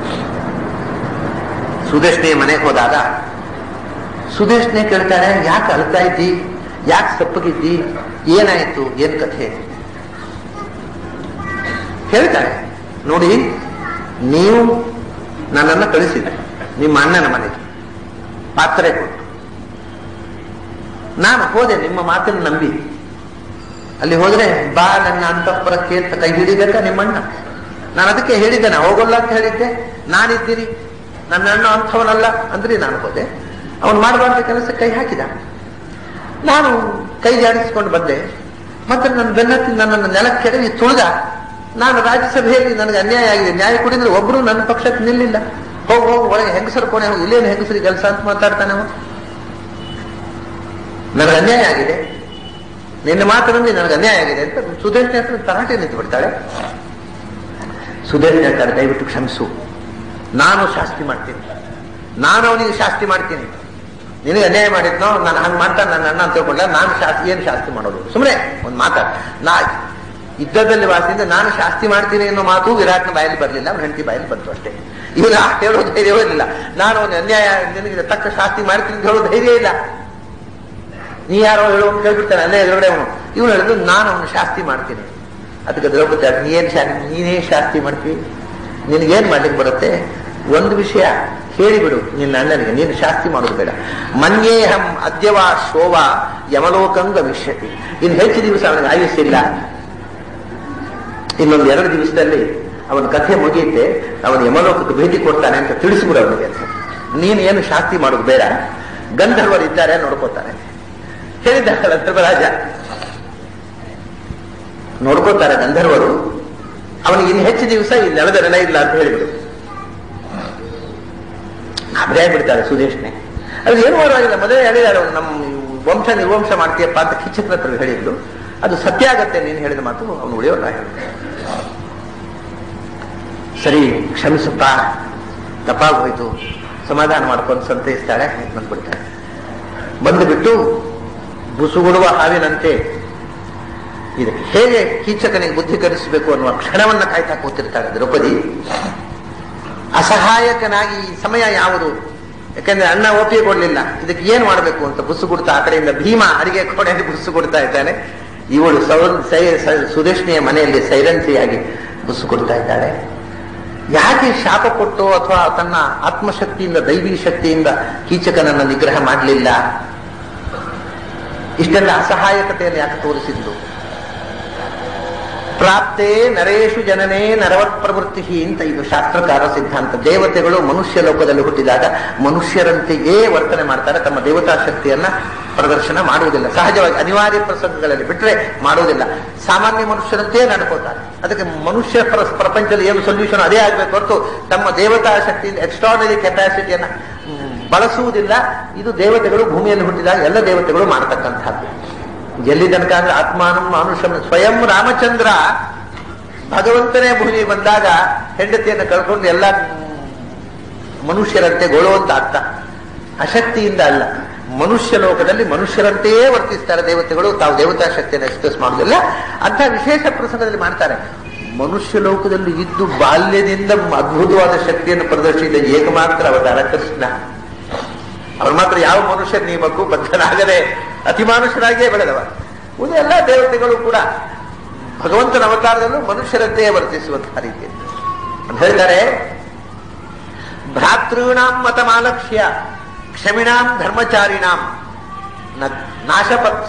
ಸುದೇಶ್ನಿಯ ಮನೆಗೆ ಹೋದಾಗ ಸುದೇಶ್ನೇ ಕೇಳ್ತಾಳೆ ಯಾಕೆ ಅಳ್ತಾ ಇದ್ದಿ ಯಾಕೆ ಸಪ್ಪಗಿದ್ದಿ ಏನಾಯ್ತು ಏನ್ ಕಥೆ ಹೇಳ್ತಾಳೆ ನೋಡಿ ನೀವು ನನ್ನನ್ನು ಕಳಿಸಿದ್ರಿ ನಿಮ್ಮ ಅಣ್ಣನ ಮನೆಗೆ ಪಾತ್ರೆ ಕೊಟ್ಟು ನಾನು ಹೋದೆ ನಿಮ್ಮ ಮಾತನ್ನು ನಂಬಿ ಅಲ್ಲಿ ಹೋದ್ರೆ ಬಾ ನನ್ನ ಅಂತಃಪುರಕ್ಕೆ ಅಂತ ಕೈ ಹಿಡಿಬೇಕಾ ನಿಮ್ಮಣ್ಣ ನಾನು ಅದಕ್ಕೆ ಹೇಳಿದ್ದೇನೆ ಹೋಗಲ್ಲ ಅಂತ ಹೇಳಿದ್ದೆ ನಾನಿದ್ದೀರಿ ನನ್ನ ಅಣ್ಣ ಅಂಥವನಲ್ಲ ಅಂದ್ರಿ ನಾನು ಹೋದೆ ಅವನು ಮಾಡಬಾರ್ದ ಕೆಲಸ ಕೈ ಹಾಕಿದ ನಾನು ಕೈ ಜಾಡಿಸಿಕೊಂಡು ಬಂದೆ ಮತ್ತೆ ನನ್ನ ಬೆನ್ನತ್ತಿ ನನ್ನನ್ನು ನೆಲಕ್ಕೆಡವಿ ತುಳಿದ ನಾನು ರಾಜ್ಯಸಭೆಯಲ್ಲಿ ನನಗೆ ಅನ್ಯಾಯ ಆಗಿದೆ ನ್ಯಾಯ ಕುಡಿದ್ರೆ ಒಬ್ರು ನನ್ನ ಪಕ್ಷಕ್ಕೆ ನಿಲ್ಲಿಲ್ಲ ಹೋಗಿ ಹೋಗಿ ಒಳಗೆ ಹೆಂಗಸರು ಕೋಣೆ ಹೋಗಿ ಇಲ್ಲೇನು ಹೆಂಗಸರಿ ಕೆಲಸ ಅಂತ ಮಾತಾಡ್ತಾನೆ ಅವ ನನಗೆ ಅನ್ಯಾಯ ಆಗಿದೆ ನಿನ್ನ ಮಾತಿನಲ್ಲಿ ನನಗೆ ಅನ್ಯಾಯ ಆಗಿದೆ ಅಂತ ಸುದೇಶ್ನ ಹತ್ರ ತರಾಟೆ ನಿಂತು ಬಿಡ್ತಾಳೆ ಸುದೇಶ್ನ ಹೇಳ್ತಾರೆ ದಯವಿಟ್ಟು ಕ್ಷಮಿಸು ನಾನು ಶಾಸ್ತಿ ಮಾಡ್ತೀನಿ ನಾನು ಅವನಿಗೆ ಶಾಸ್ತಿ ಮಾಡ್ತೀನಿ ನಿನಗೆ ಅನ್ಯಾಯ ಮಾಡಿದ್ನೋ ನಾನು ಹಂಗೆ ಮಾಡ್ತಾನೆ ನನ್ನ ಅಣ್ಣ ಅಂತ ತಿಳ್ಕೊಂಡ ನಾನು ಶಾಸ್ತಿ ಏನು ಶಾಸ್ತಿ ಮಾಡೋದು ಸುಮ್ಮನೆ ಒಂದು ಮಾತಾಡ ನಾ ಇದ್ದದಲ್ಲಿ ವಾಸಿಯಿಂದ ನಾನು ಶಾಸ್ತಿ ಮಾಡ್ತೀನಿ ಅನ್ನೋ ಮಾತು ವಿರಾಟ್ನ ಬಾಯಲ್ಲಿ ಬರಲಿಲ್ಲ ಅವ್ನ ಹೆಂಡತಿ ಬಾಯಲ್ಲಿ ಬಂತು ಅಷ್ಟೇ ಇವನು ಹೇಳೋ ಧೈರ್ಯವೇ ಇಲ್ಲ ನಾನು ಅವನ ಅನ್ಯಾಯ ನಿನಗೆ ತಕ್ಕ ಶಾಸ್ತಿ ಮಾಡ್ತೀನಿ ಅಂತ ಹೇಳೋ ಧೈರ್ಯ ಇಲ್ಲ ನೀ ಯಾರೋ ಹೇಳೋ ಅಂತ ಹೇಳ್ಬಿಡ್ತಾನೆ ಅಲ್ಲೇ ಎದುರುಗಡೆ ಅವನು ಇವನು ಹೇಳಿದ್ರು ನಾನು ಅವನು ಶಾಸ್ತಿ ಮಾಡ್ತೀನಿ ಅದಕ್ಕೆ ದ್ರೌಪದಿ ನೀನ್ ಶಾ ನೀನೇ ಶಾಸ್ತಿ ಮಾಡ್ತೀವಿ ನಿನಗೇನ್ ಮಾಡ್ಲಿಕ್ಕೆ ಬರುತ್ತೆ ಒಂದು ವಿಷಯ ಹೇಳಿಬಿಡು ನಿನ್ನ ಅಣ್ಣನಿಗೆ ನೀನು ಶಾಸ್ತಿ ಮಾಡೋದು ಬೇಡ ಮನ್ಯೇಹಂ ಅದ್ಯವಾ ಶೋವ ಯಮಲೋಕಂಗ ವಿಷ್ಯತಿ ಇನ್ನು ಹೆಚ್ಚು ದಿವಸ ಅವನಿಗೆ ಆಯುಸ್ಸಿಲ್ಲ ಇನ್ನೊಂದು ಎರಡು ದಿವಸದಲ್ಲಿ ಅವನ ಕಥೆ ಮುಗಿಯುತ್ತೆ ಅವನು ಯಮಲೋಕಕ್ಕೆ ಭೇಟಿ ಕೊಡ್ತಾನೆ ಅಂತ ತಿಳಿಸ್ಬಿಡು ಅವನಿಗೆ ಅಂತ ನೀನು ಏನು ಶಾಸ್ತಿ ಮಾಡೋದು ಬೇಡ ಗಂಧರ್ವರು ಇದ್ದಾರೆ ನೋಡ್ಕೋತಾರೆ ಹೇಳಿದ್ದಾರಲ್ಲ ಧರ್ಮರಾಜ ನೋಡ್ಕೋತಾರೆ ಗಂಧರ್ವರು ಅವನಿಗೆ ಇನ್ನು ಹೆಚ್ಚು ದಿವಸ ಇಲ್ಲಿ ನಡೆದ ನೆಲ ಇಲ್ಲ ಅಂತ ಹೇಳಿಬಿಡು ಅಬ್ರೇ ಆಗ್ಬಿಡ್ತಾರೆ ಸುದೇಶ್ನೆ ಅದು ಏನು ಮಾಡೋದಿಲ್ಲ ಮೊದಲೇ ಹೇಳಿದಾರೆ ಅವ್ನು ನಮ್ಮ ವಂಶ ನಿರ್ವಂಶ ಮಾಡ್ತೀಯಪ್ಪ ಅಂತ ಕಿಚ್ಚತ್ರ ಹತ್ರ ಹೇಳಿದ್ರು ಅದು ಸತ್ಯ ಆಗತ್ತೆ ನೀನು ಹೇಳಿದ ಮಾತು ಅವನು ಉಳಿಯೋಲ್ಲ ಸರಿ ಕ್ಷಮಿಸಪ್ಪ ತಪ್ಪಾಗೋಯ್ತು ಸಮಾಧಾನ ಮಾಡ್ಕೊಂಡು ಸಂತೈಸ್ತಾಳೆ ಬಂದ್ಬಿಡ್ತಾಳೆ ಬಂದು ಬಿಟ್ಟು ಬುಸುಗುಡುವ ಹಾವಿನಂತೆ ಇದಕ್ಕೆ ಹೇಗೆ ಕೀಚಕನಿಗೆ ಬುದ್ಧಿ ಕಲಿಸಬೇಕು ಅನ್ನುವ ಕ್ಷಣವನ್ನ ಕಾಯ್ತಾ ಕೂತಿರ್ತಾಳೆ ದ್ರೌಪದಿ ಅಸಹಾಯಕನಾಗಿ ಈ ಸಮಯ ಯಾವುದು ಯಾಕಂದ್ರೆ ಅಣ್ಣ ಒಪ್ಪಿಗೆ ಕೊಡ್ಲಿಲ್ಲ ಇದಕ್ಕೆ ಏನ್ ಮಾಡಬೇಕು ಅಂತ ಬುಸ್ಸು ಕೊಡ್ತಾ ಆ ಕಡೆಯಿಂದ ಭೀಮ ಅಡಿಗೆ ಕೋಣೆಯಲ್ಲಿ ಬುಸ್ಸು ಕೊಡ್ತಾ ಇದ್ದಾನೆ ಇವಳು ಸೌ ಸೈ- ಸೈ- ಸುದೇಶ್ನಿಯ ಮನೆಯಲ್ಲಿ ಸೈಲೆನ್ಸಿಯಾಗಿ ಬುಸ್ಸು ಕೊಡ್ತಾ ಇದ್ದಾಳೆ ಯಾಕೆ ಶಾಪ ಕೊಟ್ಟು ಅಥವಾ ತನ್ನ ಆತ್ಮಶಕ್ತಿಯಿಂದ ದೈವಿ ಶಕ್ತಿಯಿಂದ ಕೀಚಕನನ್ನ ನಿಗ್ರಹ ಮಾಡಲಿಲ್ಲ ಇಷ್ಟೆಲ್ಲ ಅಸಹಾಯಕತೆಯನ್ನು ಯಾಕೆ ತೋರಿಸಿದ್ಲು ಪ್ರಾಪ್ತೇ ನರೇಶು ಜನನೇ ನರವತ್ ಪ್ರವೃತ್ತಿ ಅಂತ ಇದು ಶಾಸ್ತ್ರಕಾರ ಸಿದ್ಧಾಂತ ದೇವತೆಗಳು ಮನುಷ್ಯ ಲೋಕದಲ್ಲಿ ಹುಟ್ಟಿದಾಗ ಮನುಷ್ಯರಂತೆಯೇ ವರ್ತನೆ ಮಾಡ್ತಾರೆ ತಮ್ಮ ದೇವತಾ ಶಕ್ತಿಯನ್ನ ಪ್ರದರ್ಶನ ಮಾಡುವುದಿಲ್ಲ ಸಹಜವಾಗಿ ಅನಿವಾರ್ಯ ಪ್ರಸಂಗಗಳಲ್ಲಿ ಬಿಟ್ಟರೆ ಮಾಡುವುದಿಲ್ಲ ಸಾಮಾನ್ಯ ಮನುಷ್ಯರಂತೆಯೇ ನಡ್ಕೋತಾರೆ ಅದಕ್ಕೆ ಮನುಷ್ಯ ಪ್ರ- ಪ್ರಪಂಚದಲ್ಲಿ ಏನು ಸೊಲ್ಯೂಷನ್ ಅದೇ ಆಗ್ಬೇಕು ಹೊರತು ತಮ್ಮ ದೇವತಾ ಶಕ್ತಿಯಿಂದ ಎಕ್ಸ್ಟ್ರಾನರಿ ಕೆಪಾಸಿಟಿಯನ್ನ ಹ್ಮ್, ಬಳಸುವುದಿಲ್ಲ ಇದು ದೇವತೆಗಳು ಭೂಮಿಯಲ್ಲಿ ಹುಟ್ಟಿದಾಗ ಎಲ್ಲ ದೇವತೆಗಳು ಮಾಡತಕ್ಕಂಥದ್ದು ಎಲ್ಲಿ ತನಕ ಅಂದ್ರೆ ಆತ್ಮಾನಂ ಮಾನುಷಂ ಸ್ವಯಂ ರಾಮಚಂದ್ರ ಭಗವಂತನೇ ಭೂಮಿಗೆ ಬಂದಾಗ ಹೆಂಡತಿಯನ್ನು ಕಳ್ಕೊಂಡು ಎಲ್ಲ ಮನುಷ್ಯರಂತೆ ಗೊಳುವಂತ ಅರ್ಥ ಅಶಕ್ತಿಯಿಂದ ಅಲ್ಲ ಮನುಷ್ಯ ಲೋಕದಲ್ಲಿ ಮನುಷ್ಯರಂತೆಯೇ ವರ್ತಿಸ್ತಾರೆ ದೇವತೆಗಳು ತಾವು ದೇವತಾ ಶಕ್ತಿಯನ್ನು ಎಕ್ಸ್ಪ್ರೆಸ್ ಮಾಡುವುದಿಲ್ಲ ಅಂತ ವಿಶೇಷ ಪ್ರಸಂಗದಲ್ಲಿ ಮಾಡ್ತಾರೆ ಮನುಷ್ಯ ಲೋಕದಲ್ಲಿ ಇದ್ದು ಬಾಲ್ಯದಿಂದ ಅದ್ಭುತವಾದ ಶಕ್ತಿಯನ್ನು ಪ್ರದರ್ಶಿಸಿದ ಏಕಮಾತ್ರ ಅವತಾರ ಕೃಷ್ಣ ಅವ್ರು ಮಾತ್ರ ಯಾವ ಮನುಷ್ಯ ನಿಯಮಕ್ಕೂ ಬದ್ಧನಾಗದೆ ಅತಿ ಮಾನುಷರಾಗಿಯೇ ಬೆಳೆದವ ಉಳಿದ ಎಲ್ಲ ದೇವತೆಗಳು ಕೂಡ ಭಗವಂತನ ಅವತಾರದಲ್ಲೂ ಮನುಷ್ಯರಂತೆಯೇ ವರ್ತಿಸುವಂತಹ ರೀತಿ ಅಂತ ಹೇಳ್ತಾರೆ ಭ್ರಾತೃಣಾಂ ಮತಮಾಲಕ್ಷ್ಯ ಕ್ಷಮಿಣಾಂ ಧರ್ಮಚಾರಿಣಾಂ ನ- ನಾಶಪತ್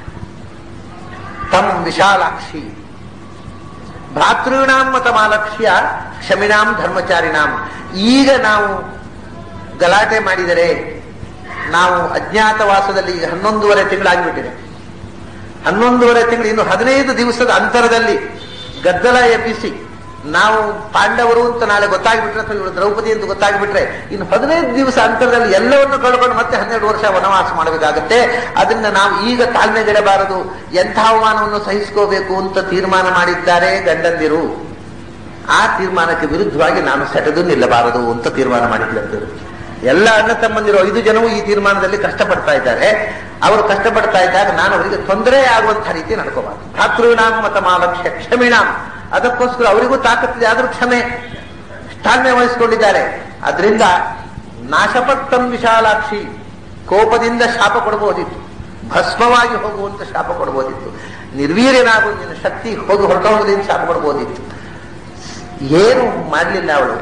ತಂ ವಿಶಾಲಾಕ್ಷಿ ಭ್ರಾತೃಣಾಂ ಮತಮಾಲಕ್ಷ್ಯ ಕ್ಷಮಿಣಾಂ ಧರ್ಮಚಾರಿಣಾಂ ಈಗ ನಾವು ಗಲಾಟೆ ಮಾಡಿದರೆ ನಾವು ಅಜ್ಞಾತವಾಸದಲ್ಲಿ ಈಗ ಹನ್ನೊಂದೂವರೆ ತಿಂಗಳಾಗಿಬಿಟ್ಟಿದೆ ಹನ್ನೊಂದೂವರೆ ತಿಂಗಳು ಇನ್ನು ಹದಿನೈದು ದಿವಸದ ಅಂತರದಲ್ಲಿ ಗದ್ದಲ ಎಬ್ಬಿಸಿ ನಾವು ಪಾಂಡವರು ಅಂತ ನಾಳೆ ಗೊತ್ತಾಗ್ಬಿಟ್ರೆ ಅಥವಾ ಇವಳು ದ್ರೌಪದಿ ಅಂತ ಗೊತ್ತಾಗ್ಬಿಟ್ರೆ ಇನ್ನು ಹದಿನೈದು ದಿವಸ ಅಂತರದಲ್ಲಿ ಎಲ್ಲವನ್ನು ಕಳ್ಕೊಂಡು ಮತ್ತೆ ಹನ್ನೆರಡು ವರ್ಷ ವನವಾಸ ಮಾಡಬೇಕಾಗತ್ತೆ ಅದನ್ನ ನಾವು ಈಗ ತಾಳ್ಮೆಗೆಡಬಾರದು ಎಂಥ ಅವಮಾನವನ್ನು ಸಹಿಸ್ಕೋಬೇಕು ಅಂತ ತೀರ್ಮಾನ ಮಾಡಿದ್ದಾರೆ ಗಂಡಂದಿರು ಆ ತೀರ್ಮಾನಕ್ಕೆ ವಿರುದ್ಧವಾಗಿ ನಾನು ಸೆಟದು ನಿಲ್ಲಬಾರದು ಅಂತ ತೀರ್ಮಾನ ಮಾಡಿದ್ದರು ಎಲ್ಲ ಅಣ್ಣ ತಮ್ಮಂದಿರು ಐದು ಜನವು ಈ ತೀರ್ಮಾನದಲ್ಲಿ ಕಷ್ಟಪಡ್ತಾ ಇದ್ದಾರೆ ಅವರು ಕಷ್ಟಪಡ್ತಾ ಇದ್ದಾಗ ನಾನು ಅವರಿಗೆ ತೊಂದರೆ ಆಗುವಂತಹ ರೀತಿ ನಡ್ಕೋಬಾರ್ದು ಭ್ರಾತೃನಾಂ ಮತ ಮಾಲಕ್ಷ್ಯ ಕ್ಷಮಿಣಾಂ ಅದಕ್ಕೋಸ್ಕರ ಅವರಿಗೂ ತಾಕತ್ತಿದೆ ಆದ್ರೂ ಕ್ಷಮೆ ತಾಳ್ಮೆ ವಹಿಸಿಕೊಂಡಿದ್ದಾರೆ ಅದರಿಂದ ನಾಶಪತ್ತಂ ವಿಶಾಲಾಕ್ಷಿ ಕೋಪದಿಂದ ಶಾಪ ಕೊಡಬಹುದಿತ್ತು ಭಸ್ಮವಾಗಿ ಹೋಗುವಂತ ಶಾಪ ಕೊಡಬಹುದಿತ್ತು ನಿರ್ವೀರ್ಯನಾಗುವ ನಿನ್ನ ಶಕ್ತಿ ಹೋಗಿ ಹೊರಟೋಗೋದ್ರಿಂದ ಶಾಪ ಕೊಡಬಹುದಿತ್ತು ಏನು ಮಾಡಲಿಲ್ಲ ಅವಳು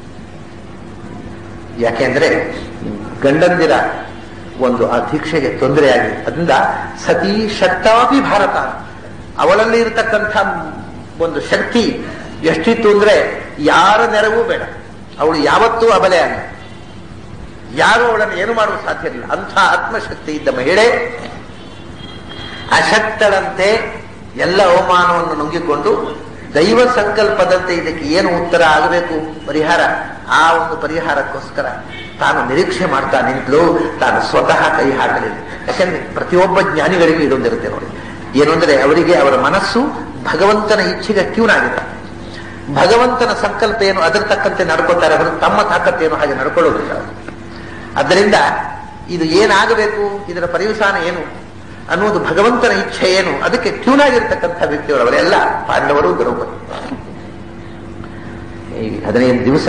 ಯಾಕೆಂದ್ರೆ ಗಂಡಂದಿರ ಒಂದು ಆ ದೀಕ್ಷೆಗೆ ತೊಂದರೆಯಾಗಿ ಅದರಿಂದ ಸತಿ ಶಕ್ತಾಪಿ ಭಾರತ ಅವಳಲ್ಲಿ ಇರತಕ್ಕಂಥ ಒಂದು ಶಕ್ತಿ ಎಷ್ಟಿತ್ತು ಅಂದ್ರೆ ಯಾರ ನೆರವೂ ಬೇಡ ಅವಳು ಯಾವತ್ತೂ ಅಬಲೆ ಅಲ್ಲ ಯಾರು ಅವಳನ್ನು ಏನು ಮಾಡಲು ಸಾಧ್ಯ ಇಲ್ಲ ಅಂಥ ಆತ್ಮಶಕ್ತಿ ಇದ್ದ ಮಹಿಳೆ ಅಶಕ್ತಳಂತೆ ಎಲ್ಲ ಅವಮಾನವನ್ನು ನುಂಗಿಕೊಂಡು ದೈವ ಸಂಕಲ್ಪದಂತೆ ಇದಕ್ಕೆ ಏನು ಉತ್ತರ ಆಗಬೇಕು ಪರಿಹಾರ ಆ ಒಂದು ಪರಿಹಾರಕ್ಕೋಸ್ಕರ ತಾನು ನಿರೀಕ್ಷೆ ಮಾಡ್ತಾ ನಿಂತಲು ತಾನು ಸ್ವತಃ ಕೈ ಹಾಕಲಿಲ್ಲ ಯಾಕಂದ್ರೆ ಪ್ರತಿಯೊಬ್ಬ ಜ್ಞಾನಿಗಳಿಗೂ ಇದೊಂದಿರುತ್ತೆ ನೋಡಿ ಏನು ಅಂದ್ರೆ ಅವರಿಗೆ ಅವರ ಮನಸ್ಸು ಭಗವಂತನ ಇಚ್ಛೆಗೆ ಟ್ಯೂನ್ ಆಗಿದೆ ಭಗವಂತನ ಸಂಕಲ್ಪ ಏನು ಅದರ ತಕ್ಕಂತೆ ನಡ್ಕೋತಾರೆ ಅವರು ತಮ್ಮ ತಾಕತ್ತೇನು ಹಾಗೆ ನಡ್ಕೊಳ್ಳೋದಿಲ್ಲ ಅವರು. ಅದರಿಂದ ಇದು ಏನಾಗಬೇಕು ಇದರ ಪರಿವಸಾನ ಏನು ಅನ್ನುವುದು ಭಗವಂತನ ಇಚ್ಛೆ ಏನು ಅದಕ್ಕೆ ಟ್ಯೂನ್ ಆಗಿರ್ತಕ್ಕಂಥ ವ್ಯಕ್ತಿಗಳು ಅವರೆಲ್ಲ ಪಾಂಡವರು ದ್ರೌಪದಿ ಈ ಹದಿನೈದು ದಿವಸ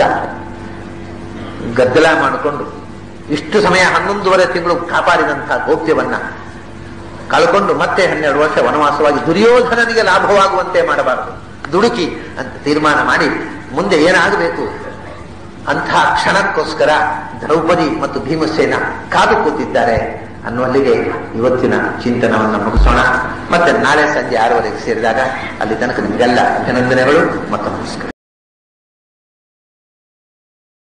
ಗದ್ದಲ ಮಾಡಿಕೊಂಡು ಇಷ್ಟು ಸಮಯ ಹನ್ನೊಂದುವರೆ ತಿಂಗಳು ಕಾಪಾಡಿದಂತಹ ಗೋಪ್ಯವನ್ನ ಕಳ್ಕೊಂಡು ಮತ್ತೆ ಹನ್ನೆರಡು ವರ್ಷ ವನವಾಸವಾಗಿ ದುರ್ಯೋಧನನಿಗೆ ಲಾಭವಾಗುವಂತೆ ಮಾಡಬಾರದು ದುಡುಕಿ ಅಂತ ತೀರ್ಮಾನ ಮಾಡಿ ಮುಂದೆ ಏನಾಗಬೇಕು ಅಂತಹ ಕ್ಷಣಕ್ಕೋಸ್ಕರ ದ್ರೌಪದಿ ಮತ್ತು ಭೀಮಸೇನ ಕಾದು ಕೂತಿದ್ದಾರೆ ಅನ್ನುವಲ್ಲಿಗೆ ಇವತ್ತಿನ ಚಿಂತನವನ್ನು ಮುಗಿಸೋಣ ಮತ್ತೆ ನಾಳೆ ಸಂಜೆ ಆರೂವರೆಗೆ ಸೇರಿದಾಗ ಅಲ್ಲಿ ತನಕ ನಿಮಗೆಲ್ಲ ಅಭಿನಂದನೆಗಳು ಮತ್ತು ನಮಸ್ಕಾರ